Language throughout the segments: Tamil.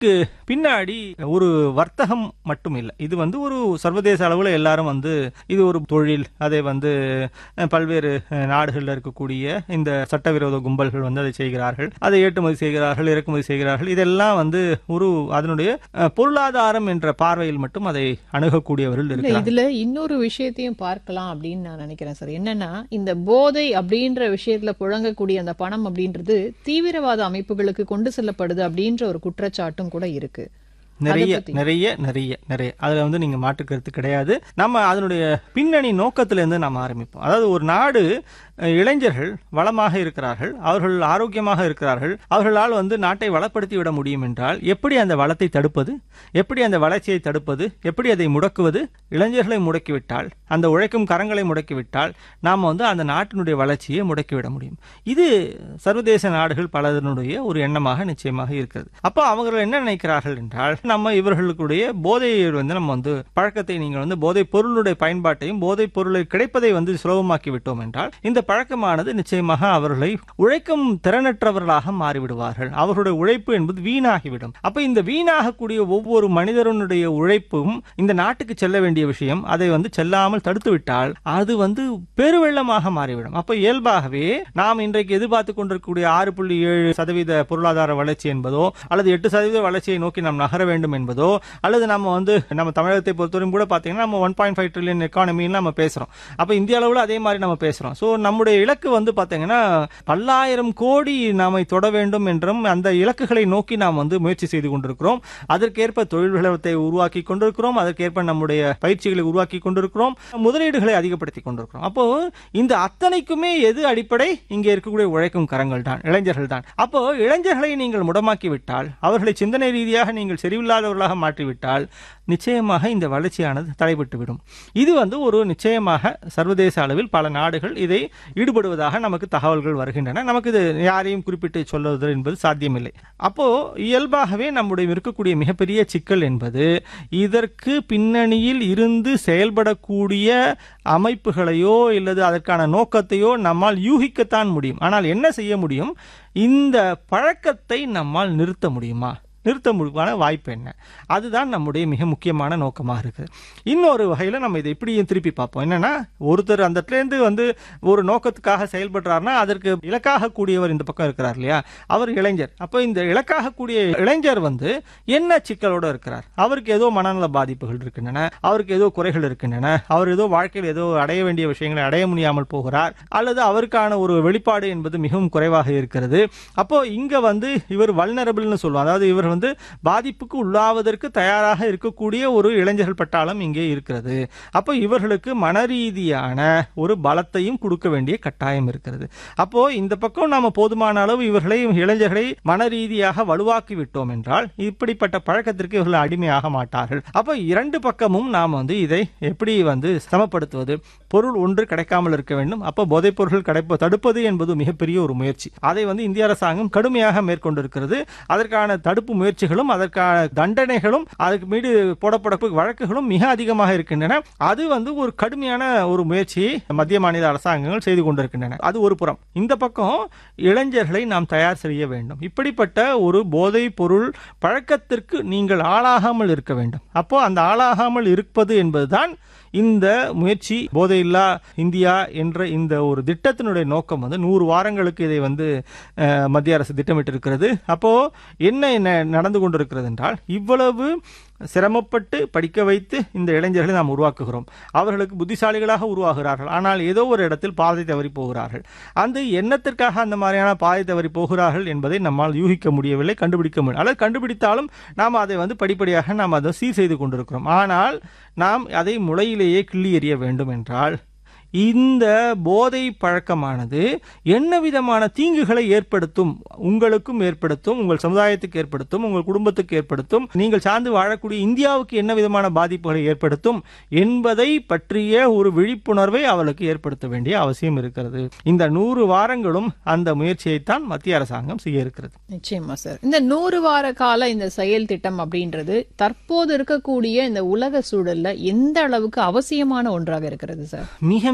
இதற்கு பின்னாடி ஒரு வர்த்தகம் மட்டும் இல்லை இது வந்து ஒரு சர்வதேச அளவில் எல்லாரும் வந்து இது ஒரு தொழில் அதை வந்து அஹ், பல்வேறு அஹ், நாடுகளில் இருக்கக்கூடிய இந்த சட்டவிரோத கும்பல்கள் வந்து அதை செய்கிறார்கள் அதை ஏற்றுமதி செய்கிறார்கள் இறக்குமதி செய்கிறார்கள் இதெல்லாம் வந்து ஒரு அதனுடைய அஹ், பொருளாதாரம் என்ற பார்வையில் மட்டும் அதை அணுகக்கூடியவர்கள் இல்ல இருக்கிறார்கள் இதுல இன்னொரு விஷயத்தையும் பார்க்கலாம் அப்படின்னு நான் நினைக்கிறேன் சார் என்னன்னா இந்த போதை அப்படின்ற விஷயத்துல புழங்கக்கூடிய அந்த பணம் அப்படின்றது தீவிரவாத அமைப்புகளுக்கு கொண்டு செல்லப்படுது அப்படின்ற ஒரு குற்றச்சாட்டும் கூட இருக்கு நிறைய பத்தி. நிறைய நிறைய நிறைய அதுல வந்து நீங்க மாற்று கருத்து கிடையாது நம்ம அதனுடைய பின்னணி நோக்கத்திலிருந்து நாம் ஆரம்பிப்போம் அதாவது ஒரு நாடு அஹ், இளைஞர்கள் வளமாக இருக்கிறார்கள் அவர்கள் ஆரோக்கியமாக இருக்கிறார்கள் அவர்களால் வந்து நாட்டை வளப்படுத்தி விட முடியும் என்றால் எப்படி அந்த வளத்தை தடுப்பது எப்படி அந்த வளர்ச்சியை தடுப்பது எப்படி அதை முடக்குவது இளைஞர்களை முடக்கிவிட்டால் அந்த உழைக்கும் கரங்களை முடக்கிவிட்டால் நாம் வந்து அந்த நாட்டினுடைய வளர்ச்சியை முடக்கிவிட முடியும் இது சர்வதேச நாடுகள் பலதனுடைய ஒரு எண்ணமாக நிச்சயமாக இருக்கிறது அப்போ அவங்க என்ன நினைக்கிறார்கள் என்றால் நம்ம இவர்களுடைய போதையை வந்து நம்ம வந்து பழக்கத்தை நீங்கள் வந்து போதைப் பொருளுடைய பயன்பாட்டையும் போதைப் பொருளை கிடைப்பதை வந்து சுலபமாக்கி விட்டோம் என்றால் இந்த பழக்கமானது நிச்சயமாக அவர்களை உழைக்கும் திறனற்றவர்களாக மாறிவிடுவார்கள் அவர்களுடைய உழைப்பு என்பது வீணாகிவிடும் அப்ப இந்த வீணாகக்கூடிய ஒவ்வொரு மனிதனுடைய உழைப்பும் இந்த நாட்டுக்கு செல்ல வேண்டிய விஷயம் அதை வந்து செல்லாமல் தடுத்து விட்டால் அது வந்து பெருவெள்ளமாக மாறிவிடும் அப்ப இயல்பாகவே நாம் இன்றைக்கு எதிர்பார்த்து கொண்டிருக்கக்கூடிய ஆறு புள்ளி ஏழு சதவீத பொருளாதார வளர்ச்சி என்பதோ அல்லது எட்டு சதவீத வளர்ச்சியை நோக்கி நாம் நகர வேண்டும் என்பதோ அல்லது நம்ம வந்து நம்ம தமிழகத்தை பொறுத்தவரையும் கூட பார்த்தீங்கன்னா நம்ம ஒன் பாயிண்ட் ஃபைவ் ட்ரில்லியன் எக்கானமின்னு நம்ம பேசுறோம் அப்ப இந்திய அளவில் அதே மாதிரி நம்ம பேசுறோம் ஸோ நம்முடைய இலக்கு வந்து பார்த்தீங்கன்னா பல்லாயிரம் கோடி நாமை தொட வேண்டும் என்றும் அந்த இலக்குகளை நோக்கி நாம் வந்து முயற்சி செய்து கொண்டிருக்கிறோம் அதற்கேற்ப தொழில் வளத்தை உருவாக்கி கொண்டிருக்கிறோம் அதற்கேற்ப நம்முடைய பயிற்சிகளை உருவாக்கி கொண்டிருக்கிறோம் முதலீடுகளை அதிகப்படுத்தி கொண்டிருக்கிறோம் அப்போ இந்த அத்தனைக்குமே எது அடிப்படை இங்கே இருக்கக்கூடிய உழைக்கும் கரங்கள் தான் இளைஞர்கள் தான் அப்போ இளைஞர்களை நீங்கள் முடமாக்கி விட்டால் அவர்களை சிந்தனை ரீதியாக நீங்கள் செறிவில்லாதவர்களாக மாற்றிவிட்டால் நிச்சயமாக இந்த வளர்ச்சியானது தடைபட்டுவிடும் இது வந்து ஒரு நிச்சயமாக சர்வதேச அளவில் பல நாடுகள் இதை ஈடுபடுவதாக நமக்கு தகவல்கள் வருகின்றன நமக்கு இது யாரையும் குறிப்பிட்டு சொல்வது என்பது சாத்தியமில்லை அப்போ இயல்பாகவே நம்முடைய இருக்கக்கூடிய மிகப்பெரிய சிக்கல் என்பது இதற்கு பின்னணியில் இருந்து செயல்படக்கூடிய அமைப்புகளையோ இல்லது அதற்கான நோக்கத்தையோ நம்மால் யூகிக்கத்தான் முடியும் ஆனால் என்ன செய்ய முடியும் இந்த பழக்கத்தை நம்மால் நிறுத்த முடியுமா நிறுத்த முடிவான வாய்ப்பு என்ன அதுதான் நம்முடைய மிக முக்கியமான நோக்கமாக இருக்குது இன்னொரு வகையில் நம்ம இதை இப்படியும் திருப்பி பார்ப்போம் என்னன்னா ஒருத்தர் அந்த இடத்துலேருந்து வந்து ஒரு நோக்கத்துக்காக செயல்படுறாருன்னா அதற்கு இலக்காக கூடியவர் இந்த பக்கம் இருக்கிறார் இல்லையா அவர் இளைஞர் அப்போ இந்த இலக்காக கூடிய இளைஞர் வந்து என்ன சிக்கலோட இருக்கிறார் அவருக்கு ஏதோ மனநல பாதிப்புகள் இருக்கின்றன அவருக்கு ஏதோ குறைகள் இருக்கின்றன அவர் ஏதோ வாழ்க்கையில் ஏதோ அடைய வேண்டிய விஷயங்களை அடைய முடியாமல் போகிறார் அல்லது அவருக்கான ஒரு வெளிப்பாடு என்பது மிகவும் குறைவாக இருக்கிறது அப்போ இங்க வந்து இவர் வல்னரபிள்னு சொல்லுவோம் அதாவது இவர் வந்து பாதிப்புக்கு உள்ளாவதற்கு தயாராக இருக்கக்கூடிய ஒரு இளைஞர்கள் பட்டாளம் இங்கே இருக்கிறது அப்போ இவர்களுக்கு மனரீதியான ஒரு பலத்தையும் கொடுக்க வேண்டிய கட்டாயம் இருக்கிறது அப்போ இந்த பக்கம் நாம போதுமான அளவு இவர்களை இளைஞர்களை மனரீதியாக வலுவாக்கி விட்டோம் என்றால் இப்படிப்பட்ட பழக்கத்திற்கு இவர்கள் அடிமையாக மாட்டார்கள் அப்போ இரண்டு பக்கமும் நாம் வந்து இதை எப்படி வந்து சமப்படுத்துவது பொருள் ஒன்று கிடைக்காமல் இருக்க வேண்டும் அப்போ போதைப் பொருட்கள் கிடைப்ப தடுப்பது என்பது மிகப்பெரிய ஒரு முயற்சி அதை வந்து இந்திய அரசாங்கம் கடுமையாக மேற்கொண்டிருக்கிறது அதற்கான தடுப்பு முயற்சிகளும் அதற்கான தண்டனைகளும் அதுக்கு மீது போடப்பட வழக்குகளும் மிக அதிகமாக இருக்கின்றன அது வந்து ஒரு கடுமையான ஒரு முயற்சியை மத்திய மாநில அரசாங்கங்கள் செய்து கொண்டிருக்கின்றன அது ஒரு புறம் இந்த பக்கம் இளைஞர்களை நாம் தயார் செய்ய வேண்டும் இப்படிப்பட்ட ஒரு போதைப் பொருள் பழக்கத்திற்கு நீங்கள் ஆளாகாமல் இருக்க வேண்டும் அப்போ அந்த ஆளாகாமல் இருப்பது என்பதுதான் இந்த முயற்சி போதையில்லா இந்தியா என்ற இந்த ஒரு திட்டத்தினுடைய நோக்கம் வந்து நூறு வாரங்களுக்கு இதை வந்து அஹ், மத்திய அரசு திட்டமிட்டிருக்கிறது அப்போ என்ன என்ன நடந்து கொண்டிருக்கிறது என்றால் இவ்வளவு சிரமப்பட்டு படிக்க வைத்து இந்த இளைஞர்களை நாம் உருவாக்குகிறோம் அவர்களுக்கு புத்திசாலிகளாக உருவாகிறார்கள் ஆனால் ஏதோ ஒரு இடத்தில் பாதை தவறி போகிறார்கள் அந்த எண்ணத்திற்காக அந்த மாதிரியான பாதை தவறி போகிறார்கள் என்பதை நம்மால் யூகிக்க முடியவில்லை கண்டுபிடிக்க முடியும் அல்லது கண்டுபிடித்தாலும் நாம் அதை வந்து படிப்படியாக நாம் அதை சீர் செய்து கொண்டிருக்கிறோம் ஆனால் நாம் அதை முளையிலேயே கிள்ளி எறிய வேண்டும் என்றால் இந்த போதை பழக்கமானது என்ன விதமான தீங்குகளை ஏற்படுத்தும் உங்களுக்கும் ஏற்படுத்தும் உங்கள் சமுதாயத்துக்கு ஏற்படுத்தும் உங்கள் குடும்பத்துக்கு ஏற்படுத்தும் நீங்கள் சார்ந்து வாழக்கூடிய இந்தியாவுக்கு என்ன விதமான பாதிப்புகளை ஏற்படுத்தும் என்பதை பற்றிய ஒரு விழிப்புணர்வை அவளுக்கு ஏற்படுத்த வேண்டிய அவசியம் இருக்கிறது இந்த நூறு வாரங்களும் அந்த முயற்சியைத்தான் மத்திய அரசாங்கம் செய்ய இருக்கிறது நிச்சயமா சார் இந்த நூறு வார கால இந்த செயல் திட்டம் அப்படின்றது தற்போது இருக்கக்கூடிய இந்த உலக சூழல்ல எந்த அளவுக்கு அவசியமான ஒன்றாக இருக்கிறது சார் மிக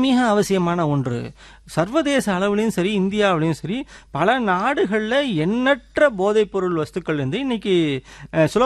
மிக அவசியமான ஒன்று சர்வதேச அளவுலையும் சரி இந்தியாவிலையும் சரி பல நாடுகளில் எண்ணற்ற போதைப்பொருள் வஸ்துக்கள் வந்து இன்னைக்கு அஹ், சுலப